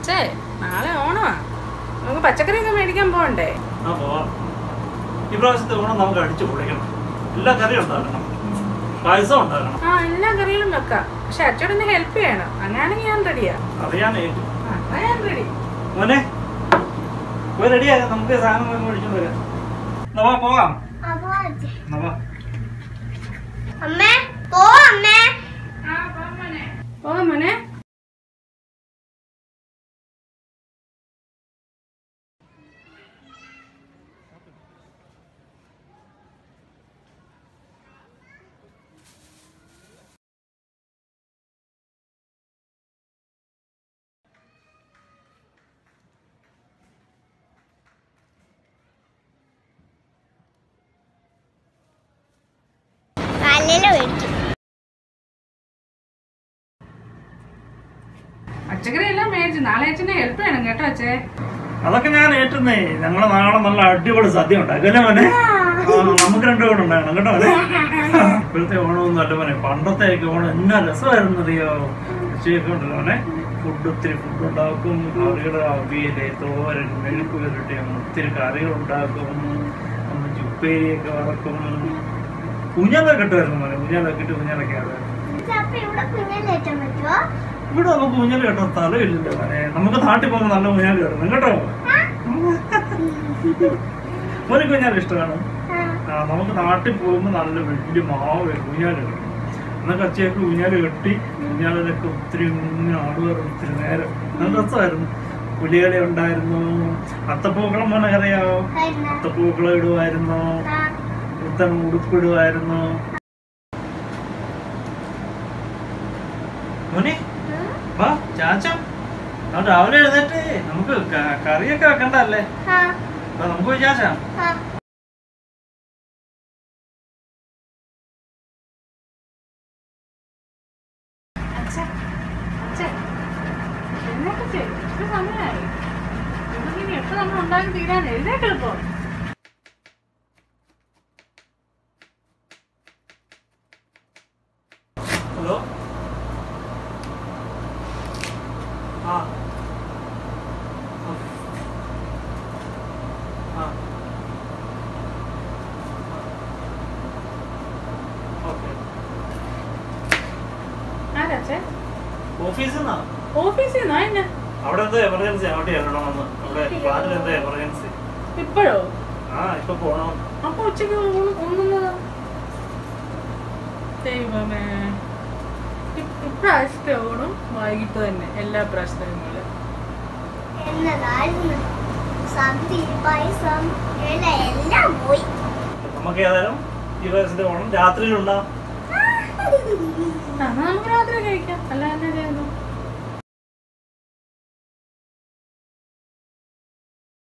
അച്ഛേ നാളെ ഓണമാ നമുക്ക് പച്ചക്കറിയൊക്കെ മേടിക്കാൻ പോകണ്ടേ ആ പോവാം ഈ പ്രാവശ്യത്തെ ഓണം നമുക്ക് അടിച്ചു പൊളിക്കണം എല്ലാ കറിയും ഉണ്ടാക്കണം പായസം ഉണ്ടാക്കണം ആ എല്ലാ കറികളും വെക്കാം പക്ഷെ അച്ഛനെ ഹെൽപ്പ് ചെയ്യണം അങ്ങനെയാണെങ്കിൽ ഞാൻ റെഡിയാ അറിയാനേറ്റു ആ എന്നാ ഞാൻ റെഡി മോനെ പോയി റെഡിയാക്കാം നമുക്ക് സാധനം മേടിച്ചോണ്ട് വരാം എന്നാ വാ, പോകാം എന്നാ വാ. അമ്മേ പോ അമ്മേ പോകാം മോനെ കല്ലില് മേടിക്കും പച്ചക്കറി എല്ലാം മേടിച്ചു നാളെ അച്ഛനെ ഹെൽപ്പ് ചെയ്യണം കേട്ടോ അച്ഛേ അതൊക്കെ ഞാൻ ഏറ്റുന്നേ ഞങ്ങളെ നാളെ നല്ല അടിപൊളി സദ്യ ഉണ്ടാക്കല്ലേ മോനെ ആ, നമുക്ക് രണ്ടു കൂടെ ഉണ്ടാകണം കേട്ടോ മോനെ ഇപ്പോഴത്തെ ഓണമൊന്നും അല്ല മോനെ പണ്ടത്തെ ഓണം എന്നാ രസമായിരുന്നു അറിയോ ഉച്ചയൊക്കെ ഉണ്ടല്ലോ മോനെ ഫുഡ് ഒത്തിരി ഫുഡ് ഉണ്ടാക്കും കറികൾ അവിയല് തോരൻ മെഴുക്ക് വരട്ടി ഒത്തിരി കറികൾ ഉണ്ടാക്കും ഒന്ന് ഉപ്പേരിയൊക്കെ വറക്കും കുഞ്ഞാലൊക്കെ കിട്ടുമായിരുന്നു മോനെ കുഞ്ഞാലൊക്കെ ഇട്ട് കുഞ്ഞാലൊക്കെ ആയിരുന്നു അപ്പൊ ഇവിടെ കുഞ്ഞിലേറ്റാൻ പറ്റുമോ ഇവിടെ നമുക്ക് ഊഞ്ഞാൽ കേട്ടോ സ്ഥലമില്ലല്ലോ മോനെ നമുക്ക് നാട്ടിൽ പോകുമ്പോൾ നല്ല ഊഞ്ഞാൽ കയറണം കേട്ടോ മോനെ ഊഞ്ഞാൽ ഇഷ്ടമാണ് ആ നമുക്ക് നാട്ടിൽ പോകുമ്പോൾ നല്ല വലിയ മാവ് ഊഞ്ഞാൽ കയറണം എന്നൊക്കെ അച്ഛയൊക്കെ ഊഞ്ഞാൽ കെട്ടി ഊഞ്ഞാലിലൊക്കെ ഒത്തിരി ഇങ്ങനെ ആടുമായിരുന്നു ഒത്തിരി നേരം നല്ല രസമായിരുന്നു പുലികളി ഉണ്ടായിരുന്നു അത്തപ്പൂക്കളം മോനെ അറിയാവോ അത്തപ്പൂക്കളം ഇടുമായിരുന്നു പുത്തൻ ഉടുപ്പിടുമായിരുന്നു മോനെ വാ ചാച്ച ആ രാവിലെ എഴുന്നേറ്റ് നമുക്ക് ക- കറിയൊക്കെ വെക്കണ്ടല്ലേ അപ്പൊ നമുക്ക് പോയി ചാച്ച അച്ഛാ അച്ഛേ എന്നൊക്കെ ചെയ്യും ഇത്ര സമയമായി ഇതൊക്കെ ഇനി എപ്പോൾ നമ്മൾ ഉണ്ടാക്കി തീരാൻ എഴുതേക്കെളുപ്പോ ഹലോ ആ ആ ഓക്കെ ആരാച്ചേ ഓഫീസിൽ നിന്നാ ഓഫീസിൽ നിന്നോ എന്നെ അവിടെ എന്താ എമർജൻസി അങ്ങോട്ട് ചെല്ലണമെന്ന് അവിടെ പ്ലാനിൽ എന്താ എമർജൻസി ഇപ്പോഴോ ആ ഇപ്പൊ പോണം അപ്പൊ ഉച്ചയ്ക്ക് ഊണ് ഉണ്ണുന്നതോ ദൈവമേ ഇ- ഇപ്രാവശ്യത്തെ ഊണും വൈകിട്ട് തന്നെ എല്ലാ പ്രാവശ്യങ്ങളും എന്നതായിരുന്നു സദ്യ പായസം എല്ലാം എല്ലാം പോയി നമുക്ക് ഏതായാലും ഈ പ്രാവശ്യത്തെ ഓണം രാത്രിയിലുണ്ടാവും എന്നാ നമുക്ക് രാത്രി കഴിക്കാം അല്ല എന്നാ ചെയ്യുന്നു